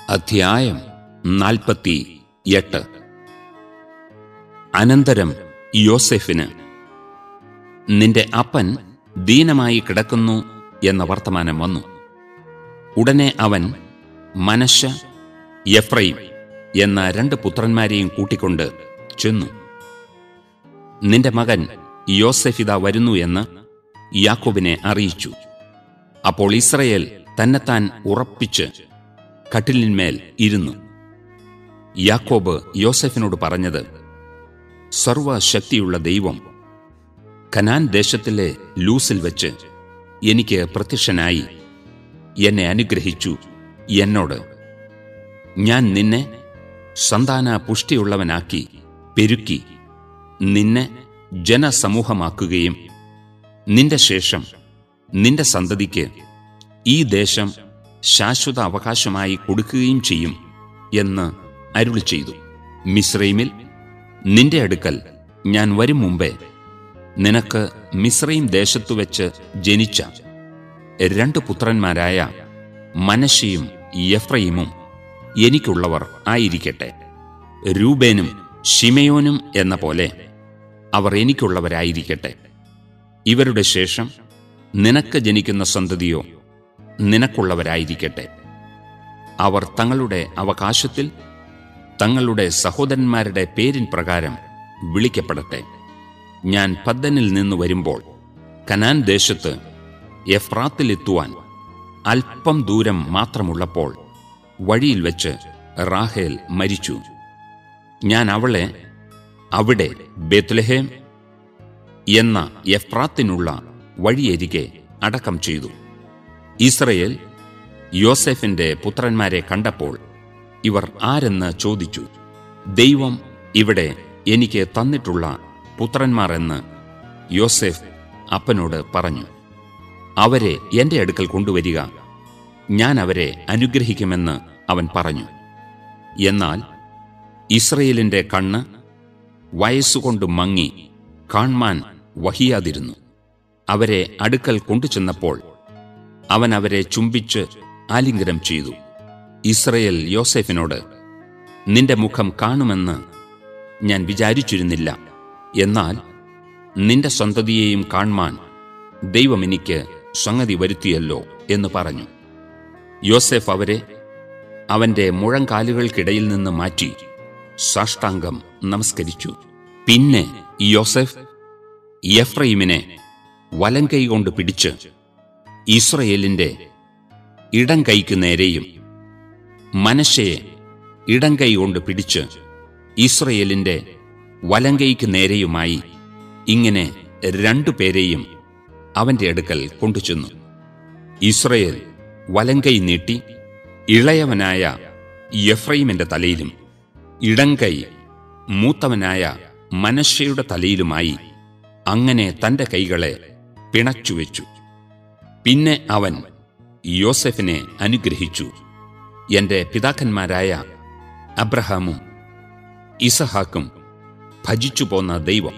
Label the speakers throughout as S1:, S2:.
S1: അധ്യായം നാൽപ്പത്തി എട്ട് അനന്തരം യോസെഫിന് നിന്റെ അപ്പൻ ദീനമായി കിടക്കുന്നു എന്ന വർത്തമാനം വന്നു ഉടനെ അവൻ മനശ എഫ്രൈം എന്ന രണ്ട് പുത്രന്മാരെയും കൂട്ടിക്കൊണ്ട് ചെന്നു നിന്റെ മകൻ യോസെഫിത വരുന്നു എന്ന് യാക്കോബിനെ അറിയിച്ചു അപ്പോൾ ഇസ്രയേൽ തന്നെത്താൻ ഉറപ്പിച്ച് കട്ടിലിന്മേൽ ഇരുന്നു യാക്കോബ് യോസെഫിനോട് പറഞ്ഞത് സർവശക്തിയുള്ള ദൈവം കനാൻ ദേശത്തിലെ ലൂസിൽ വെച്ച് എനിക്ക് പ്രത്യക്ഷനായി എന്നെ അനുഗ്രഹിച്ചു എന്നോട് ഞാൻ നിന്നെ സന്താന പുഷ്ടിയുള്ളവനാക്കി പെരുക്കി നിന്നെ ജനസമൂഹമാക്കുകയും നിന്റെ ശേഷം നിന്റെ സന്തതിക്ക് ഈ ദേശം ശാശ്വത അവകാശമായി കൊടുക്കുകയും ചെയ്യും എന്ന് അരുളി ചെയ്തു മിസ്രൈമിൽ നിന്റെ അടുക്കൽ ഞാൻ വരും മുമ്പേ നിനക്ക് മിസ്രൈം ദേശത്തു വെച്ച് ജനിച്ച രണ്ട് പുത്രന്മാരായ മനശയും യഫ്രൈമും എനിക്കുള്ളവർ ആയിരിക്കട്ടെ രൂബേനും ഷിമയോനും എന്ന പോലെ അവർ എനിക്കുള്ളവരായിരിക്കട്ടെ ഇവരുടെ ശേഷം നിനക്ക് ജനിക്കുന്ന സന്തതിയോ നിനക്കുള്ളവരായിരിക്കട്ടെ അവർ തങ്ങളുടെ അവകാശത്തിൽ തങ്ങളുടെ സഹോദരന്മാരുടെ പേരിൻ പ്രകാരം വിളിക്കപ്പെടട്ടെ ഞാൻ പദ്ദനിൽ നിന്ന് വരുമ്പോൾ കനാൻ ദേശത്ത് എഫ്രാത്തിലെത്തുവാൻ അല്പം ദൂരം മാത്രമുള്ളപ്പോൾ വഴിയിൽ വെച്ച് റാഹേൽ മരിച്ചു ഞാൻ അവളെ അവിടെ ബെത്ലഹേം എന്ന എഫ്രാത്തിനുള്ള വഴിയരികെ അടക്കം ചെയ്തു ഇസ്രയേൽ യോസെഫിന്റെ പുത്രന്മാരെ കണ്ടപ്പോൾ ഇവർ ആരെന്ന് ചോദിച്ചു ദൈവം ഇവിടെ എനിക്ക് തന്നിട്ടുള്ള പുത്രന്മാർ എന്ന് യോസെഫ് അപ്പനോട് പറഞ്ഞു അവരെ എന്റെ അടുക്കൽ കൊണ്ടുവരിക ഞാൻ അവരെ അനുഗ്രഹിക്കുമെന്ന് അവൻ പറഞ്ഞു എന്നാൽ ഇസ്രയേലിന്റെ കണ്ണ് വയസ്സുകൊണ്ട് മങ്ങി കാൺമാൻ വഹിയാതിരുന്നു അവരെ അടുക്കൽ കൊണ്ടുചെന്നപ്പോൾ അവൻ അവരെ ചുംബിച്ച് ആലിംഗനം ചെയ്തു ഇസ്രയേൽ യോസെഫിനോട് നിന്റെ മുഖം കാണുമെന്ന് ഞാൻ വിചാരിച്ചിരുന്നില്ല എന്നാൽ നിന്റെ സന്തതിയെയും കാൺമാൻ ദൈവം എനിക്ക് സംഗതി വരുത്തിയല്ലോ എന്ന് പറഞ്ഞു യോസെഫ് അവരെ അവന്റെ മുഴങ്കാലുകൾക്കിടയിൽ നിന്ന് മാറ്റി സാഷ്ടാംഗം നമസ്കരിച്ചു പിന്നെ യോസെഫ് എഫ്രൈമിനെ വലങ്കൈ കൊണ്ട് പിടിച്ച് ഇസ്രയേലിന്റെ ഇടം കൈക്ക് നേരെയും മനശയെ ഇടം കൈ കൊണ്ട് പിടിച്ച് ഇസ്രയേലിന്റെ വലങ്കൈക്ക് നേരെയുമായി ഇങ്ങനെ രണ്ടു പേരെയും അവന്റെ അടുക്കൽ കൊണ്ടുചെന്നു ഇസ്രയേൽ വലങ്കൈ നീട്ടി ഇളയവനായ യഫ്രൈമിന്റെ തലയിലും ഇടങ്കൈ മൂത്തവനായ മനശയുടെ തലയിലുമായി അങ്ങനെ തന്റെ കൈകളെ പിണച്ചുവെച്ചു പിന്നെ അവൻ യോസെഫിനെ അനുഗ്രഹിച്ചു എന്റെ പിതാക്കന്മാരായ അബ്രഹാമും ഇസഹാക്കും ഭജിച്ചു പോന്ന ദൈവം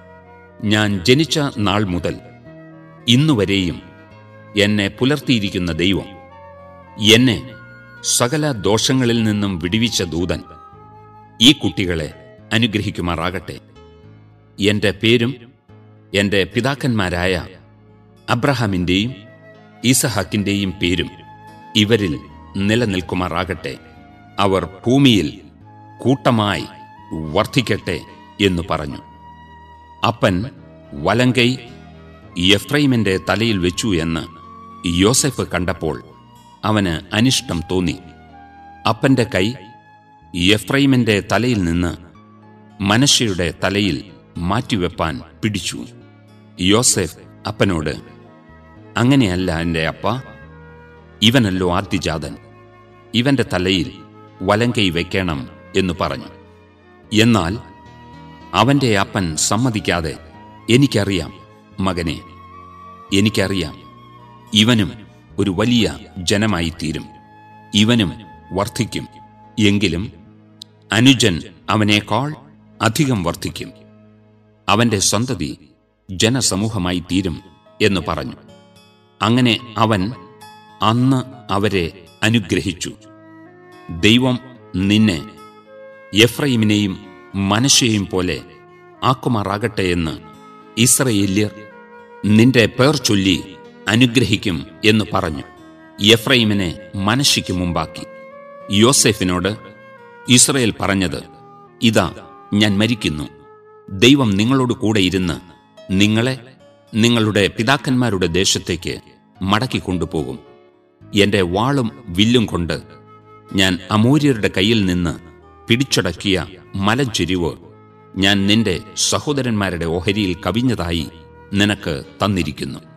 S1: ഞാൻ ജനിച്ച നാൾ മുതൽ ഇന്നുവരെയും എന്നെ പുലർത്തിയിരിക്കുന്ന ദൈവം എന്നെ സകല ദോഷങ്ങളിൽ നിന്നും വിടിവിച്ച ദൂതൻ ഈ കുട്ടികളെ അനുഗ്രഹിക്കുമാറാകട്ടെ എന്റെ പേരും എന്റെ പിതാക്കന്മാരായ അബ്രഹാമിന്റെയും ഈസഹാക്കിന്റെയും പേരും ഇവരിൽ നിലനിൽക്കുമാറാകട്ടെ അവർ ഭൂമിയിൽ കൂട്ടമായി വർദ്ധിക്കട്ടെ എന്നു പറഞ്ഞു അപ്പൻ വലങ്കൈ എഫ്രൈമിന്റെ തലയിൽ വെച്ചു എന്ന് യോസെഫ് കണ്ടപ്പോൾ അവന് അനിഷ്ടം തോന്നി അപ്പന്റെ കൈ എഫ്രൈമിന്റെ തലയിൽ നിന്ന് മനശയുടെ തലയിൽ മാറ്റിവെപ്പാൻ പിടിച്ചു യോസെഫ് അപ്പനോട് അങ്ങനെയല്ല എൻ്റെ അപ്പ ഇവനല്ലോ ആദ്യജാതൻ ഇവന്റെ തലയിൽ വലങ്കൈ വയ്ക്കണം എന്നു പറഞ്ഞു എന്നാൽ അവന്റെ അപ്പൻ സമ്മതിക്കാതെ എനിക്കറിയാം മകനെ എനിക്കറിയാം ഇവനും ഒരു വലിയ ജനമായി തീരും ഇവനും വർദ്ധിക്കും എങ്കിലും അനുജൻ അവനേക്കാൾ അധികം വർദ്ധിക്കും അവന്റെ സന്തതി ജനസമൂഹമായി തീരും എന്ന് പറഞ്ഞു അങ്ങനെ അവൻ അന്ന് അവരെ അനുഗ്രഹിച്ചു ദൈവം നിന്നെ എഫ്രൈമിനെയും മനശയെയും പോലെ ആക്കുമാറാകട്ടെ എന്ന് ഇസ്രയേല്യർ നിന്റെ പേർ ചൊല്ലി അനുഗ്രഹിക്കും എന്ന് പറഞ്ഞു എഫ്രൈമിനെ മനശയ്ക്ക് മുമ്പാക്കി യോസെഫിനോട് ഇസ്രയേൽ പറഞ്ഞത് ഇതാ ഞാൻ മരിക്കുന്നു ദൈവം നിങ്ങളോട് കൂടെ ഇരുന്ന് നിങ്ങളെ നിങ്ങളുടെ പിതാക്കന്മാരുടെ ദേശത്തേക്ക് മടക്കി കൊണ്ടുപോകും എന്റെ വാളും വില്ലും കൊണ്ട് ഞാൻ അമൂര്യരുടെ കയ്യിൽ നിന്ന് പിടിച്ചടക്കിയ മലഞ്ചെരിവ് ഞാൻ നിന്റെ സഹോദരന്മാരുടെ ഓഹരിയിൽ കവിഞ്ഞതായി നിനക്ക് തന്നിരിക്കുന്നു